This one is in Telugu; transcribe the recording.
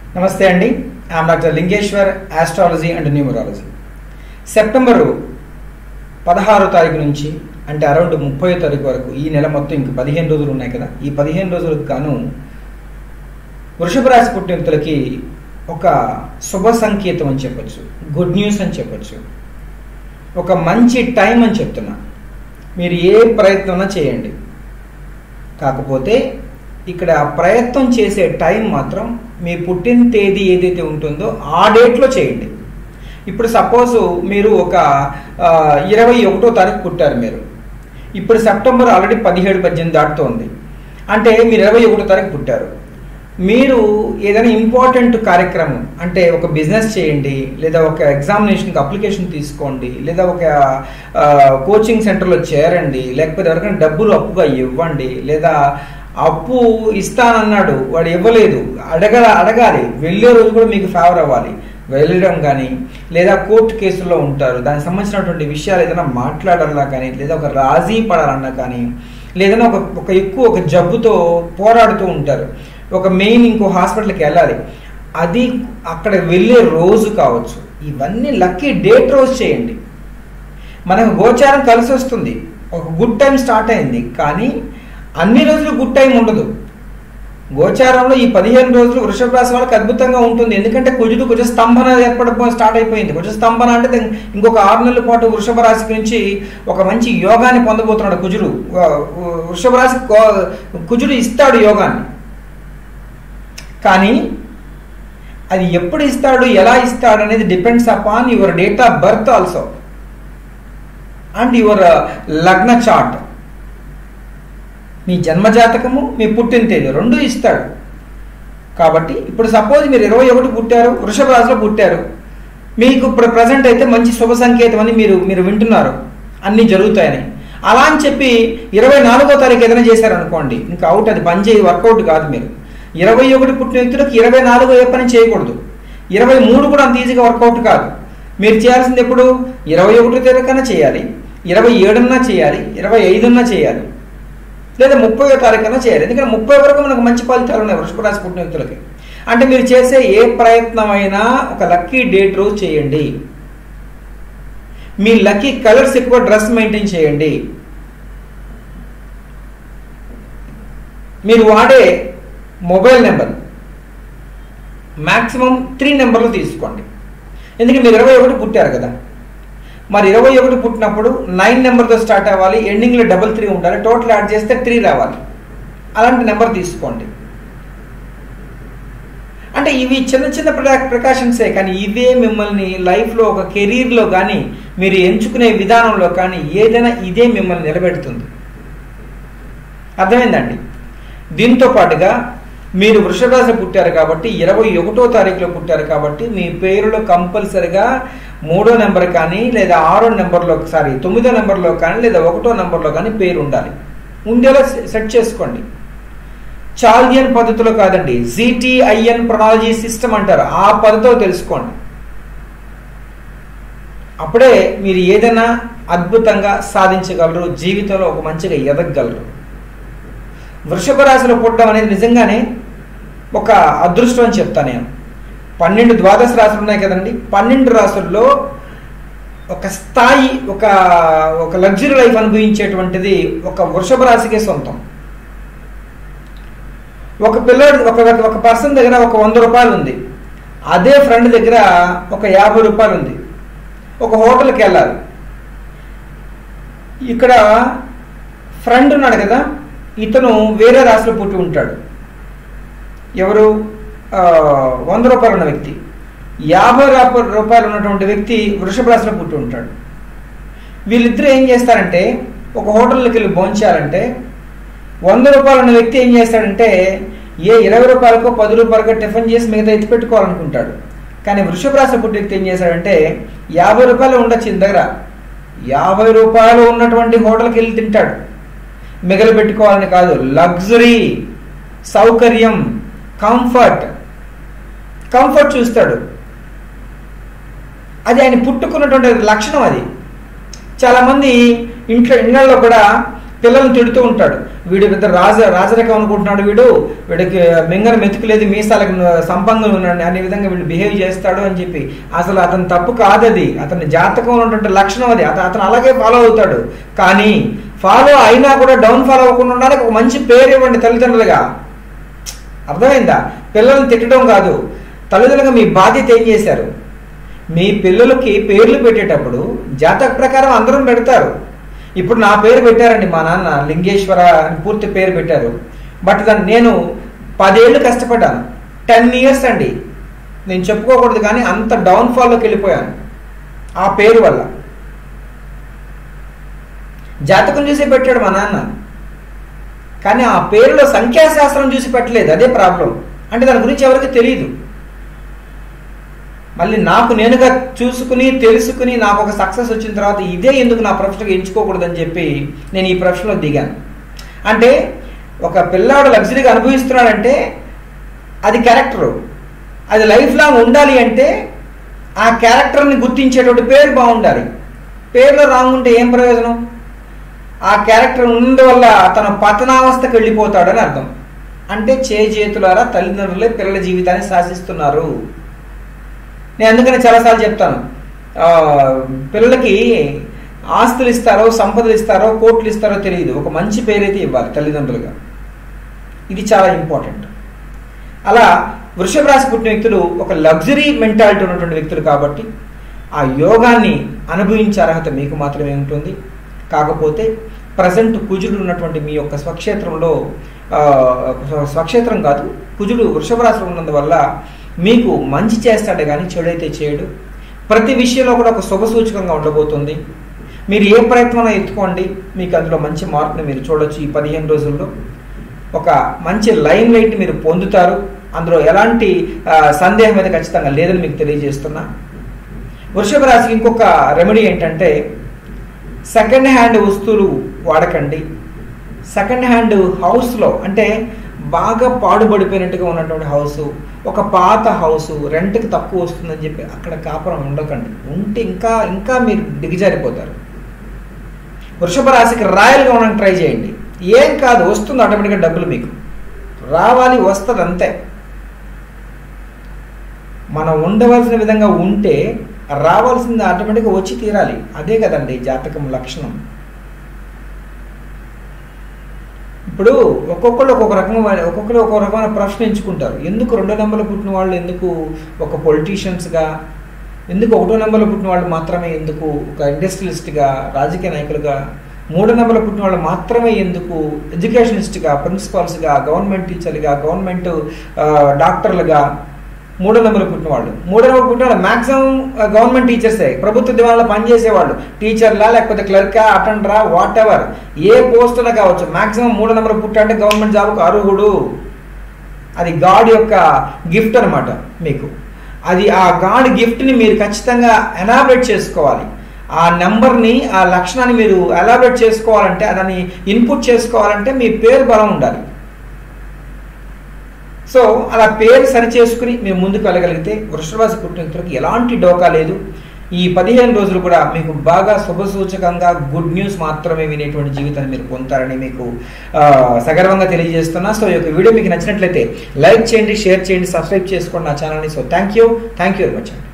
నమస్తే అండి I'm doctor Lingeshwar astrology and numerology September పదహారో తారీఖు నుంచి అంటే అరౌండ్ ముప్పై తారీఖు వరకు ఈ నెల మొత్తం ఇంక పదిహేను రోజులు ఉన్నాయి కదా ఈ పదిహేను రోజులకు గాను వృషభ రాశి పుట్టిన వ్యక్తులకి ఒక శుభ సంకేతం అని చెప్పొచ్చు గుడ్ న్యూస్ అని చెప్పొచ్చు ఒక మంచి టైం అని చెప్తున్నా మీరు ఏ ప్రయత్నం చేయండి కాకపోతే ఇక్కడ ఆ ప్రయత్నం చేసే టైం మాత్రం మీ పుట్టిన తేదీ ఏదైతే ఉంటుందో ఆ డేట్లో చేయండి ఇప్పుడు సపోజ్ మీరు ఒక ఆ, ఇరవై ఒకటో తారీఖు పుట్టారు మీరు ఇప్పుడు సెప్టెంబర్ ఆల్రెడీ పదిహేడు పద్దెనిమిది దాటుతోంది అంటే మీరు ఇరవై ఒకటో తారీఖు పుట్టారు మీరు ఏదైనా ఇంపార్టెంట్ కార్యక్రమం అంటే ఒక బిజినెస్ చేయండి లేదా ఒక ఎగ్జామినేషన్కి అప్లికేషన్ తీసుకోండి లేదా ఒక ఆ, కోచింగ్ సెంటర్లో చేరండి లేకపోతే ఎవరికైనా డబ్బులు అప్పుగా ఇవ్వండి లేదా అప్పు ఇస్తానన్నాడు వాడు ఇవ్వలేదు అడగ అడగాలి వెళ్ళే రోజు కూడా మీకు ఫేవర్ అవ్వాలి వెళ్ళడం కానీ లేదా కోర్టు కేసుల్లో ఉంటారు దానికి సంబంధించినటువంటి విషయాలు ఏదైనా మాట్లాడాలన్నా కానీ లేదా ఒక రాజీ పడాలన్నా కానీ లేదన్నా ఒక ఒక ఎక్కువ ఒక జబ్బుతో పోరాడుతూ ఉంటారు ఒక మెయిన్ ఇంకో హాస్పిటల్కి వెళ్ళాలి అది అక్కడ వెళ్ళే రోజు కావచ్చు ఇవన్నీ లక్కీ డేట్ రోజు చేయండి మనకు గోచారం కలిసి వస్తుంది ఒక గుడ్ టైం స్టార్ట్ అయింది కానీ అన్ని రోజులు గుడ్ టైం ఉండదు గోచారంలో ఈ పదిహేను రోజులు వృషభ రాశి వాళ్ళకి అద్భుతంగా ఉంటుంది ఎందుకంటే కుజుడు కుజ స్తంభన ఏర్పడడం స్టార్ట్ అయిపోయింది కుజ స్తంభన అంటే దాని- ఇంకొక ఆరు నెలల పాటు వృషభ రాశి నుంచి ఒక మంచి యోగాన్ని పొందబోతున్నాడు కుజుడు వ- వ- వృషభ రాశి కో- కుజుడు ఇస్తాడు యోగాన్ని కానీ అది ఎప్పుడు ఇస్తాడు ఎలా ఇస్తాడు అనేది depends upon your date of birth also and your lagna chart మీ జన్మజాతకము మీ పుట్టిన తేదీ రెండు ఇస్తాడు కాబట్టి ఇప్పుడు సపోజ్ మీరు ఇరవై ఒకటి పుట్టారు వృషభ రాశిలో పుట్టారు మీకు ఇప్పుడు ప్రజెంట్ అయితే మంచి శుభ సంకేతం అని మీరు మీరు వింటున్నారు అన్నీ జరుగుతాయని అలా అని చెప్పి ఇరవై నాలుగో తారీఖు ఏదైనా చేశారనుకోండి ఇంకా అవుట్ అది పని చేయి వర్కౌట్ కాదు మీరు ఇరవై ఒకటి పుట్టిన వ్యక్తులకు ఇరవై నాలుగో ఏ పని చేయకూడదు ఇరవై మూడు కూడా అంత ఈజీగా వర్కౌట్ కాదు మీరు చేయాల్సింది ఎప్పుడు ఇరవై ఒకటో తారీఖున చేయాలి ఇరవై ఏడున్నా చేయాలి ఇరవై ఐదున్నా చేయాలి లేదా ముప్పై తారీఖున చేయాలి ఎందుకంటే ముప్పై వరకు మనకు మంచి ఫలితాలు ఉన్నాయి వృషభ రాశి పుట్టిన వ్యక్తులకి అంటే మీరు చేసే ఏ ప్రయత్నమైనా ఒక లక్కీ డేట్ రోజు చేయండి మీ లక్కీ కలర్స్ ఎక్కువ డ్రెస్ మెయింటైన్ చేయండి మీరు వాడే మొబైల్ నెంబర్ మ్యాక్సిమం త్రీ నెంబర్లు తీసుకోండి ఎందుకంటే మీరు ఇరవై ఒకటి పుట్టారు కదా మరి ఇరవై ఒకటి పుట్టినప్పుడు నైన్ నెంబర్తో స్టార్ట్ అవ్వాలి ఎండింగ్లో డబల్ త్రీ ఉండాలి టోటల్ యాడ్ చేస్తే త్రీ రావాలి అలాంటి నెంబర్ తీసుకోండి అంటే ఇవి చిన్న చిన్న ప్రికాషన్సే కానీ ఇవే మిమ్మల్ని లైఫ్లో ఒక కెరీర్లో కానీ మీరు ఎంచుకునే విధానంలో కానీ ఏదైనా ఇదే మిమ్మల్ని నిలబెడుతుంది అర్థమైందండి దీంతో పాటుగా మీరు వృషభ రాశి పుట్టారు కాబట్టి ఇరవై ఒకటో తారీఖులో పుట్టారు కాబట్టి మీ పేరులో కంపల్సరిగా మూడో నెంబర్ కానీ లేదా ఆరో నెంబర్లో సారీ తొమ్మిదో నెంబర్లో కానీ లేదా ఒకటో నెంబర్లో కానీ పేరు ఉండాలి ఉండేలా సెట్ చేసుకోండి చాల్జియన్ పద్ధతిలో కాదండి జీటీఐఎన్ ప్రొనాలజీ సిస్టమ్ అంటారు ఆ పద్ధతిలో తెలుసుకోండి అప్పుడే మీరు ఏదైనా అద్భుతంగా సాధించగలరు జీవితంలో ఒక మంచిగా ఎదగగలరు వృషభ రాశిలో పుట్టడం అనేది నిజంగానే ఒక అదృష్టం అని చెప్తాను నేను పన్నెండు ద్వాదశ రాశులు ఉన్నాయి కదండి పన్నెండు రాశుల్లో ఒక స్థాయి ఒక ఒక లగ్జరీ లైఫ్ అనుభవించేటువంటిది ఒక వృషభ రాశికే సొంతం ఒక పిల్లోడు ఒక ఒక పర్సన్ దగ్గర ఒక వంద రూపాయలు ఉంది అదే ఫ్రెండ్ దగ్గర ఒక యాభై రూపాయలు ఉంది ఒక హోటల్కి వెళ్ళాలి ఇక్కడ ఫ్రెండ్ ఉన్నాడు కదా ఇతను వేరే రాశిలో పుట్టి ఉంటాడు ఎవరు ఆ, వంద రూపాయలు ఉన్న వ్యక్తి యాభై రూప- రూపాయలు ఉన్నటువంటి వ్యక్తి వృషభ రాశిలో పుట్టి ఉంటాడు వీళ్ళిద్దరూ ఏం చేస్తారంటే ఒక హోటల్కి వెళ్ళి భోంచాలంటే వంద రూపాయలు ఉన్న వ్యక్తి ఏం చేస్తాడంటే ఏ ఇరవై రూపాయలకో పది రూపాయలకో టిఫిన్ చేసి మిగతా ఎత్తి పెట్టుకోవాలనుకుంటాడు కానీ వృషభ రాశి పుట్టి వ్యక్తి ఏం చేశాడంటే యాభై రూపాయలు ఉండొచ్చు ఈయన దగ్గర యాభై రూపాయలు ఉన్నటువంటి హోటల్కి వెళ్ళి తింటాడు మిగలు పెట్టుకోవాలని కాదు లగ్జరీ సౌకర్యం కంఫర్ట్ కంఫర్ట్ చూస్తాడు అది ఆయన పుట్టుకున్నటువంటి లక్షణం అది చాలామంది ఇంట్లో ఇళ్లలో కూడా పిల్లల్ని తిడుతూ ఉంటాడు వీడు పెద్ద రాజ రాజరికం అనుకుంటున్నాడు వీడు వీడికి మింగన మెతుకులేదు మీసాలకు సంపంగం ఉన్నాడు అనే విధంగా వీడు బిహేవ్ చేస్తాడు అని చెప్పి అసలు అతని తప్పు కాదది అతని జాతకంలో ఉన్నటువంటి లక్షణం అది అత- అతను అలాగే ఫాలో అవుతాడు కానీ ఫాలో అయినా కూడా డౌన్ ఫాలో అవ్వకుండా ఉండడానికి ఒక మంచి పేరు ఇవ్వండి తల్లిదండ్రులుగా అర్థమైందా పిల్లల్ని తిట్టడం కాదు తల్లిదండ్రులుగా మీ బాధ్యత ఏం చేశారు మీ పిల్లలకి పేర్లు పెట్టేటప్పుడు జాతక ప్రకారం అందరం పెడతారు ఇప్పుడు నా పేరు పెట్టారండి మా నాన్న లింగేశ్వర అని పూర్తి పేరు పెట్టారు బట్ దాన్ని నేను పదేళ్ళు కష్టపడ్డాను టెన్ ఇయర్స్ అండి నేను చెప్పుకోకూడదు కానీ అంత డౌన్ఫాల్లోకి వెళ్ళిపోయాను ఆ పేరు వల్ల జాతకం చూసి పెట్టాడు మా నాన్న కానీ ఆ పేరులో సంఖ్యాశాస్త్రం చూసి పెట్టలేదు అదే ప్రాబ్లం అంటే దాని గురించి ఎవరికి తెలియదు మళ్ళీ నాకు నేనుగా చూసుకుని తెలుసుకుని నాకు ఒక సక్సెస్ వచ్చిన తర్వాత ఇదే ఎందుకు నా ప్రొఫెషన్గా ఎంచుకోకూడదని చెప్పి నేను ఈ ప్రొఫెషన్లో దిగాను అంటే ఒక పిల్లాడు లగ్జరీగా అనుభవిస్తున్నాడంటే అది క్యారెక్టరు అది లైఫ్ లాంగ్ ఉండాలి అంటే ఆ క్యారెక్టర్ని గుర్తించేటువంటి పేరు బాగుండాలి పేరులో రాంగ్ ఉంటే ఏం ప్రయోజనం ఆ క్యారెక్టర్ ఉన్నందువల్ల తన పతనావస్థకు వెళ్ళిపోతాడని అర్థం అంటే చేతులారా తల్లిదండ్రులే పిల్లల జీవితాన్ని శాసిస్తున్నారు నేను అందుకని చాలాసార్లు చెప్తాను ఆ, పిల్లలకి ఆస్తులు ఇస్తారో సంపదలు ఇస్తారో కోట్లు ఇస్తారో తెలియదు ఒక మంచి పేరైతే ఇవ్వాలి తల్లిదండ్రులుగా ఇది చాలా ఇంపార్టెంట్ అలా వృషభ రాశి పుట్టిన వ్యక్తులు ఒక లగ్జరీ మెంటాలిటీ ఉన్నటువంటి వ్యక్తులు కాబట్టి ఆ యోగాన్ని అనుభవించే అర్హత మీకు మాత్రమే ఉంటుంది కాకపోతే ప్రజెంట్ కుజుడు ఉన్నటువంటి మీ యొక్క స్వక్షేత్రంలో ఆ, స్వక్షేత్రం కాదు కుజుడు వృషభ రాశిలో ఉన్నందువల్ల మీకు మంచి చేస్తాడు కానీ చెడైతే చేయడు ప్రతి విషయంలో కూడా ఒక శుభ సూచకంగా ఉండబోతుంది మీరు ఏ ప్రయత్నం ఎత్తుకోండి మీకు అందులో మంచి మార్పుని మీరు చూడొచ్చు ఈ పదిహేను రోజుల్లో ఒక మంచి లైన్ లైట్ మీరు పొందుతారు అందులో ఎలాంటి ఆ, సందేహం అయితే ఖచ్చితంగా లేదని మీకు తెలియజేస్తున్నా వృషభ రాశికి ఇంకొక రెమెడీ ఏంటంటే సెకండ్ హ్యాండ్ వస్తువులు వాడకండి సెకండ్ హ్యాండ్ హౌస్లో అంటే బాగా పాడుపడిపోయినట్టుగా ఉన్నటువంటి హౌస్ ఒక పాత హౌస్ రెంట్కి తక్కువ వస్తుందని చెప్పి అక్కడ కాపురం ఉండకండి ఉంటే ఇంకా ఇంకా మీరు దిగజారిపోతారు వృషభ రాశికి రాయల్గా ఉండడానికి ట్రై చేయండి ఏం కాదు వస్తుంది ఆటోమేటిక్గా డబ్బులు మీకు రావాలి వస్తుంది అంతే మనం ఉండవలసిన విధంగా ఉంటే రావాల్సింది ఆటోమేటిక్గా వచ్చి తీరాలి అదే కదండి జాతకం లక్షణం ఇప్పుడు ఒక్కొక్కళ్ళు ఒక్కొక్క రకమైన ఒక్కొక్కరు ఒక్కొక్క రకమైన ప్రశ్న ఎంచుకుంటారు ఎందుకు రెండో నెంబర్లో పుట్టిన వాళ్ళు ఎందుకు ఒక పొలిటీషియన్స్గా ఎందుకు ఒకటో నెంబర్లో పుట్టిన వాళ్ళు మాత్రమే ఎందుకు ఒక ఇండస్ట్రియలిస్ట్గా రాజకీయ నాయకులుగా మూడో నెంబర్లో పుట్టిన వాళ్ళు మాత్రమే ఎందుకు ఎడ్యుకేషనిస్ట్గా ప్రిన్సిపాల్స్గా గవర్నమెంట్ టీచర్లుగా గవర్నమెంట్ ఆ, డాక్టర్లుగా మూడో నెంబర్ పుట్టిన వాళ్ళు మూడో నెంబర్ పుట్టిన వాళ్ళు మాక్సిమం గవర్నమెంట్ టీచర్సే ప్రభుత్వ దివాణంలో పనిచేసేవాళ్ళు టీచర్లా లేకపోతే క్లర్కా అటెండరా వాట్ ఎవర్ ఏ పోస్టులో కావచ్చు మాక్సిమం మూడో నెంబర్ పుట్టాలంటే గవర్నమెంట్ జాబ్కు అర్హుడు అది గాడ్ యొక్క గిఫ్ట్ అన్నమాట మీకు అది ఆ గాడ్ గిఫ్ట్ని మీరు ఖచ్చితంగా ఎనాబరేట్ చేసుకోవాలి ఆ నెంబర్ని ఆ లక్షణాన్ని మీరు ఎలాబరేట్ చేసుకోవాలంటే దాన్ని ఇన్పుట్ చేసుకోవాలంటే మీ పేరు బలం ఉండాలి సో అలా పేరు సరి చేసుకుని మీరు ముందుకు వెళ్ళగలిగితే వృషభరాశి పుట్టిన వ్యక్తులకు ఎలాంటి డోకా లేదు ఈ పదిహేను రోజులు కూడా మీకు బాగా శుభసూచకంగా గుడ్ న్యూస్ మాత్రమే వినేటువంటి జీవితాన్ని మీరు పొందుతారని మీకు ఆ, సగర్వంగా తెలియజేస్తున్నా సో ఈ యొక్క వీడియో మీకు నచ్చినట్లయితే లైక్ చేయండి షేర్ చేయండి సబ్స్క్రైబ్ చేసుకోండి నా ఛానల్ని so thank you thank you very much అండి